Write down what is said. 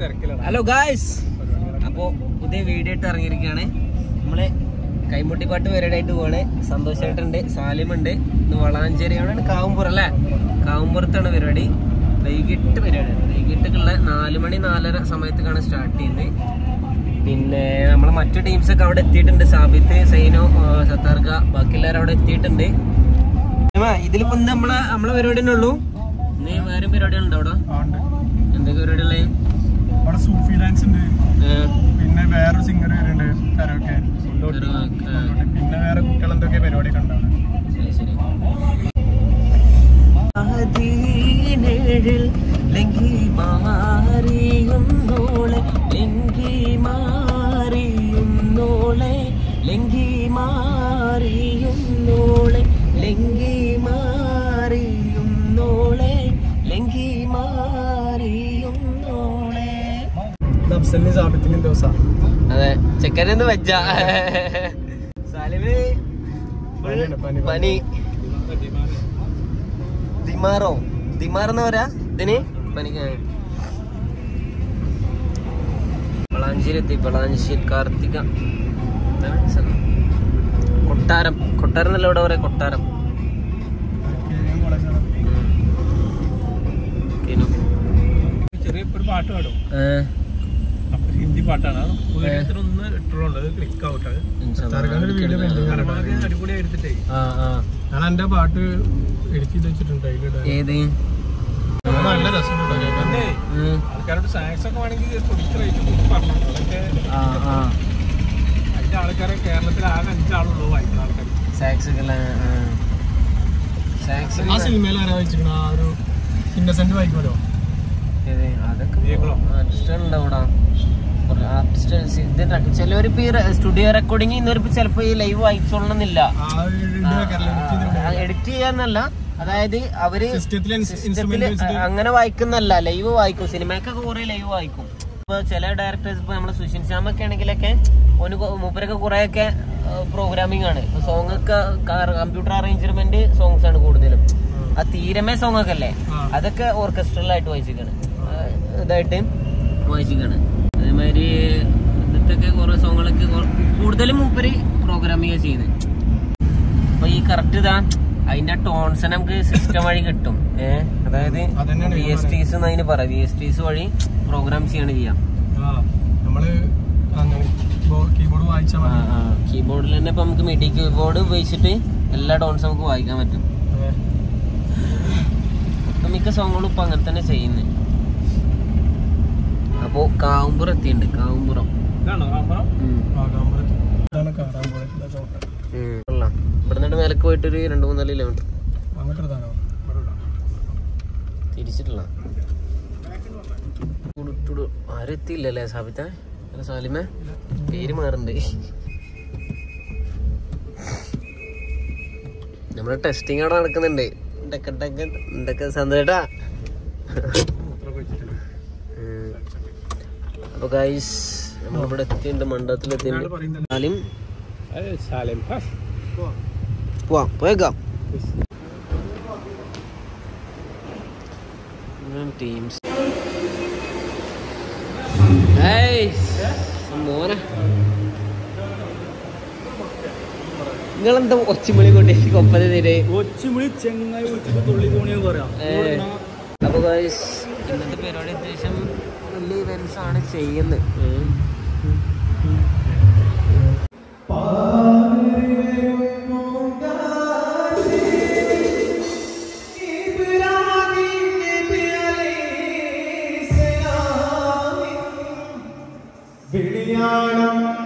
Hello guys അപ്പോ പുതിയ video ഇട്ട് ഇറങ്ങിയിരിക്കുകയാണ് നമ്മള് കൈമുട്ടിപ്പാട്ട് പരിപാടിയായിട്ട് പോവാണ് സന്തോഷായിട്ടുണ്ട് സാലിമുണ്ട് ഇന്ന് വളാഞ്ചേരി അവിടെ കാവുമ്പുറം അല്ലേ കാവുമ്പുറത്താണ് പരിപാടി വൈകിട്ട് പരിപാടിയാണ് വൈകിട്ടുള്ള നാല് മണി നാലര സമയത്തേക്കാണ് സ്റ്റാർട്ട് ചെയ്യുന്നത് പിന്നെ നമ്മളെ മറ്റു ടീംസ് ഒക്കെ അവിടെ എത്തിയിട്ടുണ്ട് സാബിത്ത് സൈനോ ആ, സത്താർക്ക ബാക്കി എല്ലാവരും അവിടെ എത്തിയിട്ടുണ്ട് ഇതിലിപ്പോ ഇന്ന് നമ്മളെ നമ്മളെ പരിപാടി തന്നെ ഉള്ളൂ ഇന്ന് വേറെ പരിപാടികളുണ്ടോ അവിടെ എന്തൊക്കെ പരിപാടികളെ അവിടെ സൂഫി ഡാൻസ് ഉണ്ട് പിന്നെ വേറൊരു സിംഗർ വരുന്നുണ്ട് കരോക്കെ പിന്നെ വേറെ കുട്ടികൾ എന്തൊക്കെ പരിപാടി കണ്ടാണ് പതിനേഴിൽ ലങ്കി മാറിയുന്നോളെ ലങ്കി മാറിയുന്നോളെ ലങ്കി മാറിയുന്നോളെ ലങ്കി മാറിയുന്നോളെ ലങ്കി മാറിയുന്നോളെ നഫ്സലിന് സാബിത്തിനും ദിവസം അതെ ചെക്കനെന്ന് വെച്ച സാലിമ് പനിയാണ്, പനി, പനി ദിമാറോ ദിമാർ എന്ന് പറയാ ഇതിന് പനിക്ക് വളാഞ്ചേരി എത്തി വളാഞ്ചേരി കാർത്തിക എന്താണ് സ്ഥലം? കൊട്ടാരം കൊട്ടാരം എന്നല്ല ഇവിടെ പറയാ കൊട്ടാരം ഉം. കിനു. ചെറിയ ഒരു പാട്ട് പാടും ഏ, അപ്പൊ ഹിന്ദി പാട്ടാണ് അത് ഒന്ന് ഇട്ടുള്ളൂ ക്ലിക്ക് ഔട്ട് അടിപൊളി എടുത്തിട്ടേ ആ ആ ഞാൻ എന്റെ പാട്ട് എഡിറ്റ് ചെയ്ത് വെച്ചിട്ടുണ്ട് അതിലിടാൻ ഏത് നല്ല രസമുണ്ട് കേൾക്കാൻ ഉം. ആൾക്കാരോട് സ്നാക്സ് ഒക്കെ വേണമെങ്കിൽ പൊടിച്ച് റേറ്റ് പറഞ്ഞു അതൊക്കെ ആ ആ അതിന്റെ ആൾക്കാരെ കേരളത്തിൽ ആകെ അഞ്ചാളുള്ളൂ വായിക്കുന്ന ആൾക്കാർ സാക്സ് ഒക്കെ ഉള്ള, ആ. സാക്സ് ആ സിനിമയിൽ ആരാ വെച്ചിരിക്കണ ആ ഒരു ഇന്നസെന്റ് വായിക്കുമല്ലോ ഏത്? അതൊക്കെ കേൾക്കണോ? ആർട്ടിസ്റ്റ് ഉണ്ടാവൂടാ കുറേ ആർട്ടിസ്റ്റ് ഇത് ചിലവർ സ്റ്റുഡിയോ റെക്കോർഡിങ് ഇന്നൊരു ചിലപ്പോ ഈ ലൈവ് വായിച്ചോളണമെന്നില്ല ആ ഒരു ഇത് കേരള edit ചെയ്തിട്ടുണ്ട്. എഡിറ്റ് ചെയ്യാന്നല്ല അതായത് അവര് സിസ്റ്റത്തിൽ സിസ്റ്റത്തില് ഇൻസ്ട്രുമെന്റ് വെച്ചിട്ട് അങ്ങനെ വായിക്കുന്നല്ല ലൈവ് വായിക്കും സിനിമക്കൊക്കെ കുറെ ലൈവ് വായിക്കും ഇപ്പൊ ചില ഡയറക്ടേഴ്സ് ഇപ്പൊ നമ്മളെ സുഷിൻ ശ്യാം ഒക്കെ ആണെങ്കിലൊക്കെ ഓന് കൊ- മൂപ്പരൊക്കെ കുറെ ഒക്കെ പ്രോഗ്രാമിംഗ് ആണ് സോങ് ഒക്കെ കമ്പ്യൂട്ടർ അറേഞ്ച്മെന്റ് സോങ്സ് ആണ് കൂടുതലും ആ തീരമേ സോങ് ഒക്കെ അല്ലേ ആ. അതൊക്കെ ഓർക്കസ്ട്രലായിട്ട് വായിച്ചിരിക്കാണ് ഇതായിട്ട് വായിച്ചിരിക്കാണ് അതേമാതിരി ഇന്നത്തെ കുറെ സോങ്ങുകളൊക്കെ കൊ- കൂടുതലും മൂപ്പര് പ്രോഗ്രാമിംഗ് ചെയ്യുന്നത് അപ്പൊ ഈ കറക്റ്റ് ഇതാ അതിന്റെ ടോൺസ് നമുക്ക് സിസ്റ്റം വഴി കിട്ടും ഏഹ് അതായത് അതന്നെയാണ് വി ഞാൻ എസ് ടീസ് അതിന് പറയാം വി എസ് ടീസ് വഴി പ്രോഗ്രാം ചെയ്യാണ് ചെയ്യാം ആ നമ്മള് അങ്ങനെ കീബോർഡ് വായിച്ചാൽ മതി കീബോർഡിൽ തന്നെ ഇപ്പൊ നമുക്ക് മിഡി കീബോർഡ് ഉപയോഗിച്ചിട്ട് എല്ലാ ടോൺസും നമുക്ക് വായിക്കാൻ പറ്റും അതെ. ഇപ്പൊ മിക്ക സോങ്ങുകളും ഇപ്പൊ അങ്ങനെ തന്നെ ചെയ്യുന്നത് അപ്പോ കാവുമ്പുറം എത്തിയിട്ടുണ്ട് കാവുമ്പുറം ഇതാണോ കാമ്പറം ഉം. ആ കാമ്പറം ഇതാണ് കാരാമ്പുഴ ചോട്ട ഉം. കൊള്ളാം ഇവിടെ നിന്നിട്ട് മേലക്ക് പോയിട്ട് ഒരു രണ്ട് മൂന്നാല് കിലോമീറ്റർ അങ്ങോട്ട് ഇതാണോ ഇവിടെ ഇടാം. തിരിച്ചിട്ടില്ല ഉടുട്ടുടു. ആരും എത്തിയില്ലല്ലേ സാബിത്ത അല്ല സാലിമേ പേര് മാറുന്നുണ്ട് നമ്മുടെ ടെസ്റ്റിംഗ് അവിടെ നടക്കുന്നുണ്ട് ഡക്ക ഡക്ക ഡക്ക സന്തോഷാ മൂത്രമൊക്കെ വെച്ചിട്ടുണ്ട്. അപ്പൊ ഗൈസ് നമ്മളിവിടെ എത്തിയിട്ടുണ്ട് മണ്ഡലത്തിൽ ഇയാള് എത്തിയിട്ടുണ്ട് പറയുന്നത് സാലിം അത് ശാലം. ഹാ. പോവാം പോയേക്കാം ടീംസ് മോനെ നിങ്ങളെന്താ ഒച്ചമണി കൊണ്ടേ കൊപ്പന തീരെ ഒച്ചുമുളി ചെങ്ങായി വിളിച്ചിട്ട് തുള്ളി തോണിയെന്ന് പറയാം ഏ. അപ്പൊ guys, ഇന്നത്തെ പരിപാടി അത്യാവശ്യം വലിയ ഇവന്റ്സ് ആണ് ചെയ്യുന്നത് ഉം. വിളിയാണം